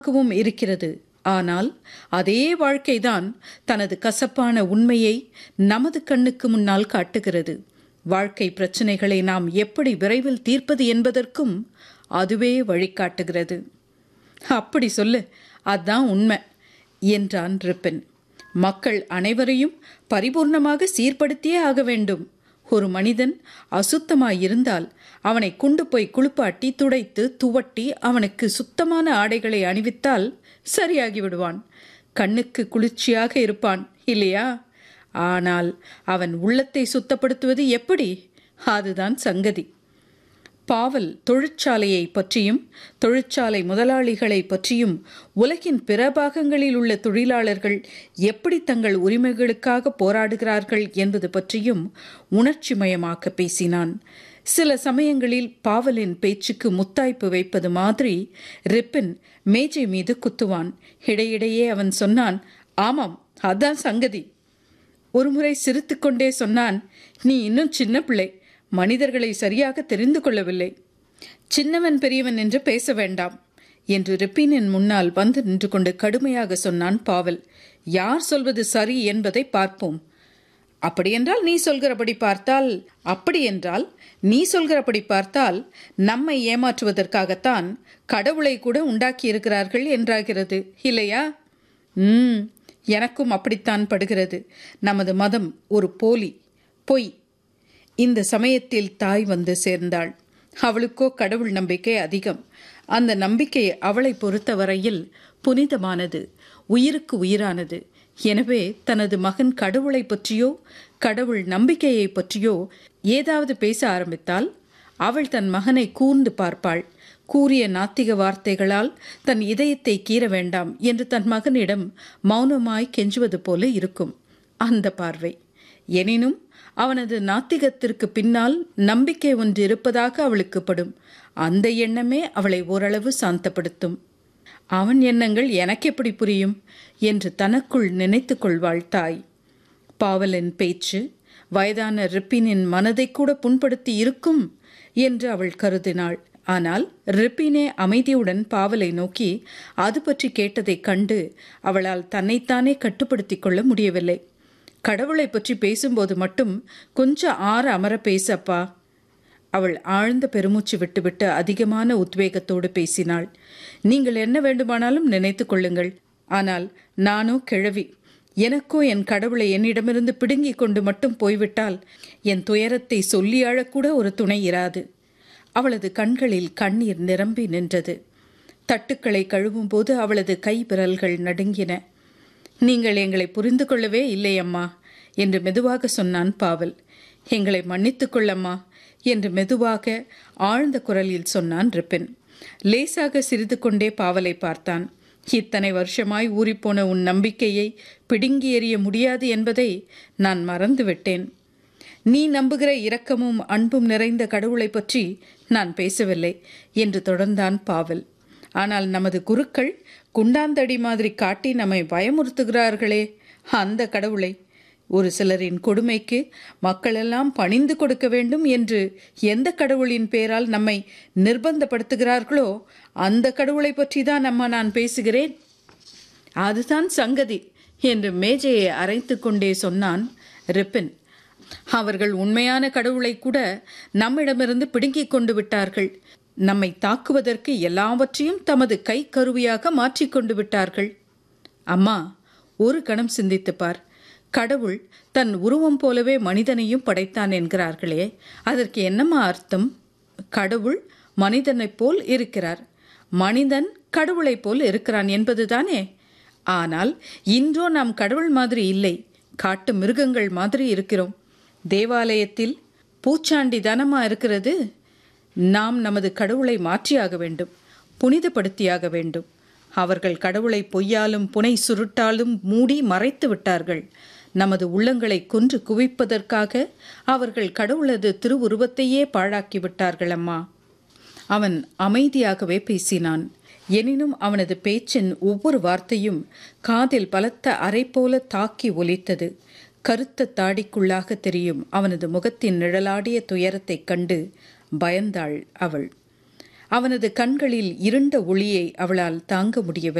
கவும் இருக்கிறது ஆனால் அதே வாழ்க்கைதான் தனது கசப்பான உண்மையை நமது கண்ணுக்கு முன்னால் காட்டுகிறது வாழ்க்கை பிரச்சனைகளை நாம் எப்படி விரைவில் தீர்ப்பது என்பதற்கும் அதுவே வழிகாட்டுகிறது அப்படி சொல்லு அதான் உண்மை என்றான் ரிப்பன் மக்கள் அனைவரையும் பரிபூர்ணமாக சீர்படுத்தியே ஆக வேண்டும் ஒரு மனிதன் அசுத்தமாயிருந்தால் அவனை கொண்டு போய் குளிப்பாட்டி துடைத்து துவட்டி அவனுக்கு சுத்தமான ஆடைகளை அணிவித்தால் சரியாகி விடுவான் கண்ணுக்கு குளிர்ச்சியாக இருப்பான் இல்லையா ஆனால் அவன் உள்ளத்தை சுத்தப்படுத்துவது எப்படி அதுதான் சங்கதி பாவல் தொழிற்சாலையை பற்றியும் தொழிற்சாலை முதலாளிகளை பற்றியும் உலகின் பிற பாகங்களில் உள்ள தொழிலாளர்கள் எப்படி தங்கள் உரிமைகளுக்காக போராடுகிறார்கள் என்பது பற்றியும் உணர்ச்சிமயமாக்க பேசினான் சில சமயங்களில் பாவலின் பேச்சுக்கு முத்தாய்ப்பு வைப்பது மாதிரி ரிப்பின் மேஜை மீது குத்துவான் இடையிடையே அவன் சொன்னான் ஆமாம் அதான் சங்கதி ஒருமுறை சிரித்துக்கொண்டே சொன்னான் நீ இன்னும் சின்ன பிள்ளை மனிதர்களை சரியாக தெரிந்து கொள்ளவில்லை சின்னவன் பெரியவன் என்று பேச வேண்டாம் என்று ரிப்பினின் முன்னால் வந்து நின்று கொண்டு கடுமையாக சொன்னான் பாவல் யார் சொல்வது சரி என்பதை பார்ப்போம் அப்படியென்றால் நீ சொல்கிறபடி பார்த்தால் அப்படியென்றால் நீ சொல்கிறபடி பார்த்தால் நம்மை ஏமாற்றுவதற்காகத்தான் கடவுளை கூட உண்டாக்கி இருக்கிறார்கள் என்றாகிறது இல்லையா ம் எனக்கும் அப்படித்தான் படுகிறது நமது மதம் ஒரு போலி பொய் இந்த சமயத்தில் தாய் வந்து சேர்ந்தாள் அவளுக்கோ கடவுள் நம்பிக்கை அதிகம் அந்த நம்பிக்கை அவளை பொறுத்தவரையில் புனிதமானது உயிருக்கு உயிரானது எனவே தனது மகன் கடவுளை பற்றியோ கடவுள் நம்பிக்கையை பற்றியோ ஏதாவது பேச ஆரம்பித்தால் அவள் தன் மகனை கூர்ந்து பார்ப்பாள் கூறிய நாத்திக வார்த்தைகளால் தன் இதயத்தை கீற வேண்டாம் என்று தன் மகனிடம் மௌனமாய் கெஞ்சுவது போல இருக்கும் அந்த பார்வை எனினும் அவனது நாத்திகத்திற்கு பின்னால் நம்பிக்கை ஒன்று இருப்பதாக அவளுக்கு படும் அந்த எண்ணமே அவளை ஓரளவு சாந்தப்படுத்தும் அவன் எண்ணங்கள் எனக்கு எப்படி புரியும் என்று தனக்குள் நினைத்து கொள்வாள் தாய் பாவலின் பேச்சு வயதான ரிப்பினின் மனதை கூட புண்படுத்தி இருக்கும் என்று அவள் கருதினாள் ஆனால் ரிப்பினே அமைதியுடன் பாவலை நோக்கி அது பற்றி கேட்டதைக் கண்டு அவளால் தன்னைத்தானே கட்டுப்படுத்திக் கொள்ள முடியவில்லை கடவுளை பற்றி பேசும்போது மட்டும் கொஞ்சம் ஆற அமர பேசப்பா அவள் ஆழ்ந்த பெருமூச்சு விட்டுவிட்டு அதிகமான உத்வேகத்தோடு பேசினாள் நீங்கள் என்ன வேண்டுமானாலும் நினைத்து கொள்ளுங்கள் ஆனால் நானோ கிழவி எனக்கோ என் கடவுளை என்னிடமிருந்து பிடுங்கிக் கொண்டு மட்டும் போய்விட்டால் என் துயரத்தை சொல்லி அழக்கூட ஒரு துணை இராது அவளது கண்களில் கண்ணீர் நிரம்பி நின்றது தட்டுக்களை கழுவும் போது அவளது கை விரல்கள் நடுங்கின நீங்கள் எங்களை புரிந்து கொள்ளவே இல்லை அம்மா என்று மெதுவாக சொன்னான் பாவல் எங்களை மன்னித்துக் கொள்ளம்மா என்று மெதுவாக ஆழ்ந்த குரலில் சொன்னான் ரிப்பின் லேசாக சிரித்து கொண்டே பாவலை பார்த்தான் இத்தனை வருஷமாய் ஊறிப்போன உன் நம்பிக்கையை பிடுங்கி எறிய முடியாது என்பதை நான் மறந்துவிட்டேன் நீ நம்புகிற இரக்கமும் அன்பும் நிறைந்த கடவுளை பற்றி நான் பேசவில்லை என்று தொடர்ந்தான் பாவல் ஆனால் நமது குருக்கள் குண்டாந்தடி மாதிரி காட்டி நம்மை பயமுறுத்துகிறார்களே அந்த கடவுளை ஒரு சிலரின் கொடுமைக்கு மக்களெல்லாம் பணிந்து கொடுக்க வேண்டும் என்று எந்த கடவுளின் பேரால் நம்மை நிர்பந்தப்படுத்துகிறார்களோ அந்த கடவுளை பற்றி தான் அம்மா நான் பேசுகிறேன் அதுதான் சங்கதி என்று மேஜையை அரைத்து கொண்டே சொன்னான் ரிப்பின் அவர்கள் உண்மையான கடவுளை கூட நம்மிடமிருந்து பிடுங்கிக் கொண்டு விட்டார்கள் நம்மை தாக்குவதற்கு எல்லாவற்றையும் தமது கை கருவியாக மாற்றிக்கொண்டு விட்டார்கள் அம்மா ஒரு கணம் சிந்தித்துப்பார் கடவுள் தன் உருவம் போலவே மனிதனையும் படைத்தான் என்கிறார்களே அதற்கு என்னம்மா அர்த்தம் கடவுள் மனிதனைப் போல் இருக்கிறார் மனிதன் கடவுளைப் போல் இருக்கிறான் என்பதுதானே ஆனால் இன்றோ நாம் கடவுள் மாதிரி இல்லை காட்டு மிருகங்கள் மாதிரி இருக்கிறோம் தேவாலயத்தில் பூச்சாண்டி தனமா இருக்கிறது நாம் நமது கடவுளை மாற்றியாக வேண்டும் புனிதப்படுத்தியாக வேண்டும் அவர்கள் கடவுளை பொய்யாலும் புனை சுருட்டாலும் மூடி மறைத்து விட்டார்கள் நமது உள்ளங்களை கொன்று குவிப்பதற்காக அவர்கள் கடவுளது திருவுருவத்தையே பாழாக்கி விட்டார்கள் அம்மா அவன் அமைதியாகவே பேசினான் எனினும் அவனது பேச்சின் ஒவ்வொரு வார்த்தையும் காதில் பலத்த அறை போல தாக்கி ஒலித்தது கருத்த தாடிக்குள்ளாக தெரியும் அவனது முகத்தின் நிழலாடிய துயரத்தைக் கண்டு பயந்தாள் அவள் அவனது கண்களில் இருண்ட ஒளியை அவளால் தாங்க முடியவில்லை